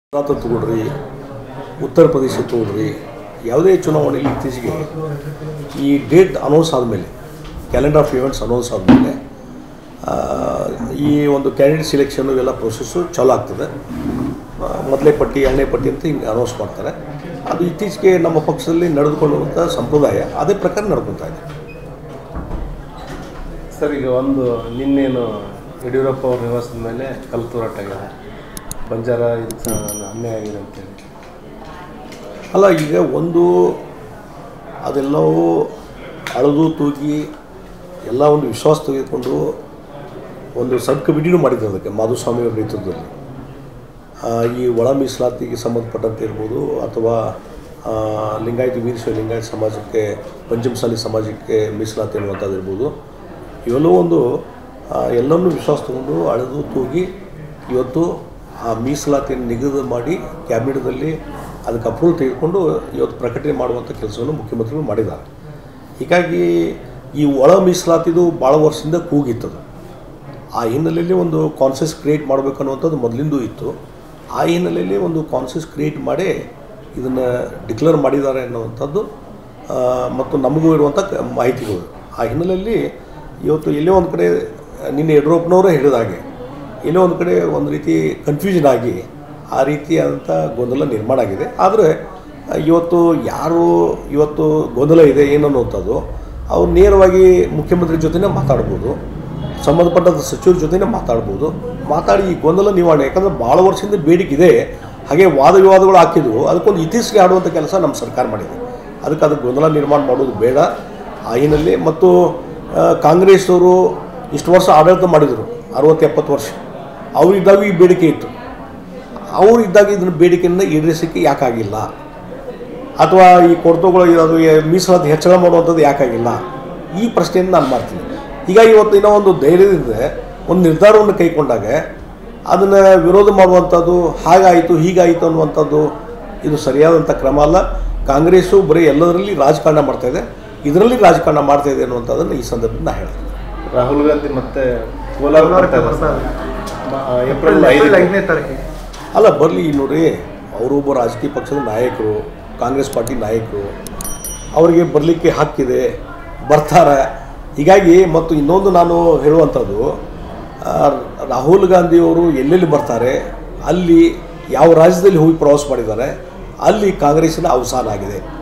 ಗುಜರಾತ್ ತಗೊಳ್ರಿ ಉತ್ತರ ಪ್ರದೇಶ ತಗೊಳ್ರಿ ಯಾವುದೇ ಚುನಾವಣೆಯಲ್ಲಿ ಇತ್ತೀಚೆಗೆ ಈ ಡೇಟ್ ಅನೌನ್ಸ್ ಆದಮೇಲೆ ಕ್ಯಾಲೆಂಡರ್ ಆಫ್ ಇವೆಂಟ್ಸ್ ಅನೌನ್ಸ್ ಆದಮೇಲೆ ಈ ಒಂದು ಕ್ಯಾಂಡಿಡೇಟ್ ಸಿಲೆಕ್ಷನ್ ಇವೆಲ್ಲ ಪ್ರೊಸೆಸ್ಸು ಚಾಲು ಆಗ್ತದೆ ಆ, ಮೊದಲೇ ಪಟ್ಟಿ ಎರಡನೇ ಪಟ್ಟಿ ಅಂತ ಹಿಂಗೆ ಅನೌನ್ಸ್ ಮಾಡ್ತಾರೆ ಅದು ಇತ್ತೀಚೆಗೆ ನಮ್ಮ ಪಕ್ಷದಲ್ಲಿ ನಡೆದುಕೊಳ್ಳುವಂಥ ಸಂಪ್ರದಾಯ ಅದೇ ಪ್ರಕಾರ ನಡ್ಕೊತಾ ಇದೆ ಸರ್ ಈಗ ಒಂದು ನಿನ್ನೇನು ಯಡಿಯೂರಪ್ಪ ಅವ್ರ ನಿವಾಸದ ಮೇಲೆ ಕಲ್ಲು ತೂರಾಟ ಆಗಿದೆ ಬಂಜಾರ ಇದು ಸಹ ಅನ್ಯಾಯ ಆಗಿದೆ ಅಂತೇಳಿ ಅಲ್ಲ ಈಗ ಒಂದು ಅದೆಲ್ಲವೂ ಅಳೆದು ತೂಗಿ ಎಲ್ಲ ಒಂದು ವಿಶ್ವಾಸ ತೆಗೆದುಕೊಂಡು ಒಂದು ಸಬ್ ಕಮಿಟಿನೂ ಮಾಡಿದ್ರು ಅದಕ್ಕೆ ಮಾಧುಸ್ವಾಮಿ ಅವರ ನೇತೃತ್ವದಲ್ಲಿ ಆ, ಈ ಒಳ ಮೀಸಲಾತಿಗೆ ಸಂಬಂಧಪಟ್ಟಂತೆ ಇರ್ಬೋದು ಅಥವಾ ಆ, ಲಿಂಗಾಯತ ವೀರಶೈವ ಲಿಂಗಾಯತ ಸಮಾಜಕ್ಕೆ ಪಂಚಮಸಾಲಿ ಸಮಾಜಕ್ಕೆ ಮೀಸಲಾತಿ ಅನ್ನುವಂಥದ್ದು ಇರ್ಬೋದು ಇವೆಲ್ಲವೂ ಒಂದು ಆ, ಎಲ್ಲವನ್ನೂ ವಿಶ್ವಾಸ ತಗೊಂಡು ಅಳೆದು ತೂಗಿ ಇವತ್ತು ಆ ಮೀಸಲಾತಿಯನ್ನು ನಿಗದಿ ಮಾಡಿ ಕ್ಯಾಬಿನೆಟ್ದಲ್ಲಿ ಅದಕ್ಕೆ ಅಪ್ರೂವಲ್ ತೆಗೆದುಕೊಂಡು ಇವತ್ತು ಪ್ರಕಟಣೆ ಮಾಡುವಂಥ ಕೆಲಸವನ್ನು ಮುಖ್ಯಮಂತ್ರಿಗಳು ಮಾಡಿದ್ದಾರೆ ಹೀಗಾಗಿ ಈ ಒಳ ಮೀಸಲಾತಿದು ಭಾಳ ವರ್ಷದಿಂದ ಕೂಗಿತ್ತದು ಆ ಹಿನ್ನೆಲೆಯಲ್ಲಿ ಒಂದು ಕಾನ್ಸಿಯಸ್ ಕ್ರಿಯೇಟ್ ಮಾಡಬೇಕು ಅನ್ನುವಂಥದ್ದು ಮೊದಲಿಂದೂ ಇತ್ತು ಆ ಹಿನ್ನೆಲೆಯಲ್ಲಿ ಒಂದು ಕಾನ್ಸಿಯಸ್ ಕ್ರಿಯೇಟ್ ಮಾಡಿ ಇದನ್ನು ಡಿಕ್ಲೇರ್ ಮಾಡಿದ್ದಾರೆ ಅನ್ನುವಂಥದ್ದು ಆ, ಮತ್ತು ನಮಗೂ ಇರುವಂಥ ಕ- ಮಾಹಿತಿಗಳು ಆ ಹಿನ್ನೆಲೆಯಲ್ಲಿ ಇವತ್ತು ಎಲ್ಲೋ ಒಂದು ಕಡೆ ನಿನ್ನೆ ಯಡಿಯೂರಪ್ಪನವರೇ ಹೇಳಿದ ಹಾಗೆ ಎಲ್ಲೋ ಒಂದು ಕಡೆ ಒಂದು ರೀತಿ ಕನ್ಫ್ಯೂಷನ್ ಆಗಿ ಆ ರೀತಿಯಾದಂಥ ಗೊಂದಲ ನಿರ್ಮಾಣ ಆಗಿದೆ ಆದರೆ ಇವತ್ತು ಯಾರು ಇವತ್ತು ಗೊಂದಲ ಇದೆ ಏನನ್ನುವಂಥದ್ದು ಅವ್ರು ನೇರವಾಗಿ ಮುಖ್ಯಮಂತ್ರಿ ಜೊತೆನೇ ಮಾತಾಡ್ಬೋದು ಸಂಬಂಧಪಟ್ಟಂಥ ಸಚಿವರ ಜೊತೆನೇ ಮಾತಾಡ್ಬೋದು ಮಾತಾಡಿ ಈ ಗೊಂದಲ ನಿವಾರಣೆ ಯಾಕಂದರೆ ಭಾಳ ವರ್ಷದಿಂದ ಬೇಡಿಕೆ ಇದೆ ಹಾಗೆ ವಾದ ವಿವಾದಗಳು ಹಾಕಿದ್ವು ಅದಕ್ಕೊಂದು ಇತಿಹಾಸಕ್ಕೆ ಆಡುವಂಥ ಕೆಲಸ ನಮ್ಮ ಸರ್ಕಾರ ಮಾಡಿದೆ ಅದಕ್ಕೆ ಅದಕ್ಕೆ ಗೊಂದಲ ನಿರ್ಮಾಣ ಮಾಡೋದು ಬೇಡ ಆ ಹಿನ್ನೆಲೆ ಮತ್ತು ಆ, ಕಾಂಗ್ರೆಸ್ ಅವರು ಇಷ್ಟು ವರ್ಷ ಆಡಳಿತ ಮಾಡಿದರು ಅರವತ್ತು ಎಪ್ಪತ್ತು ವರ್ಷ ಅವರಿದ್ದಾಗ ಈ ಬೇಡಿಕೆ ಇತ್ತು ಅವರು ಇದ್ದಾಗ ಇದನ್ನ ಬೇಡಿಕೆಯನ್ನು ಈಡೇರಿಸೋಕ್ಕೆ ಯಾಕಾಗಿಲ್ಲ ಅಥವಾ ಈ ಕೊರತೆಗಳು ಅದು ಎ- ಮೀಸಲಾತಿ ಹೆಚ್ಚಳ ಮಾಡುವಂಥದ್ದು ಯಾಕಾಗಿಲ್ಲ ಈ ಪ್ರಶ್ನೆಯನ್ನು ನಾನು ಮಾಡ್ತೀನಿ ಹೀಗಾಗಿ ಇವತ್ತು ಇನ್ನೂ ಒಂದು ಧೈರ್ಯದಿಂದ ಒಂದು ನಿರ್ಧಾರವನ್ನು ಕೈಗೊಂಡಾಗ ಅದನ್ನು ವಿರೋಧ ಮಾಡುವಂಥದ್ದು ಹಾಗಾಯಿತು ಹೀಗಾಯಿತು ಅನ್ನುವಂಥದ್ದು ಇದು ಸರಿಯಾದಂಥ ಕ್ರಮ ಅಲ್ಲ ಕಾಂಗ್ರೆಸ್ಸು ಬರೀ ಎಲ್ಲದರಲ್ಲಿ ರಾಜಕಾರಣ ಮಾಡ್ತಾಯಿದೆ ಇದರಲ್ಲಿ ರಾಜಕಾರಣ ಮಾಡ್ತಾ ಇದೆ ಅನ್ನುವಂಥದ್ದನ್ನು ಈ ಸಂದರ್ಭದಲ್ಲಿ ನಾನು ಹೇಳ್ತೀನಿ ರಾಹುಲ್ ಗಾಂಧಿ ಮತ್ತೆ ಕೋಲಾರ ಬರ್ತಾ ಇದ್ದಾರೆ ಸರ್. ಮ- ಆ, ಏಪ್ರಿಲ್ ಐದು ಐದನೇ ತಾರೀಕಿಗೆ ಅಲ್ಲ ಬರಲಿ ನೋಡ್ರಿ ಅವರೊಬ್ಬ ರಾಜಕೀಯ ಪಕ್ಷದ ನಾಯಕರು ಕಾಂಗ್ರೆಸ್ ಪಾರ್ಟಿ ನಾಯಕರು ಅವರಿಗೆ ಬರಲಿಕ್ಕೆ ಹಕ್ಕಿದೆ ಬರ್ತಾರೆ ಹೀಗಾಗಿ ಮತ್ತು ಇನ್ನೊಂದು ನಾನು ಹೇಳುವಂಥದ್ದು ಆ, ರಾಹುಲ್ ಗಾಂಧಿಯವರು ಎಲ್ಲೆಲ್ಲಿ ಬರ್ತಾರೆ ಅಲ್ಲಿ ಯಾವ ರಾಜ್ಯದಲ್ಲಿ ಹೋಗಿ ಪ್ರವಾಸ ಮಾಡಿದ್ದಾರೆ ಅಲ್ಲಿ ಕಾಂಗ್ರೆಸ್ಸಿನ ಅವಸಾನ ಆಗಿದೆ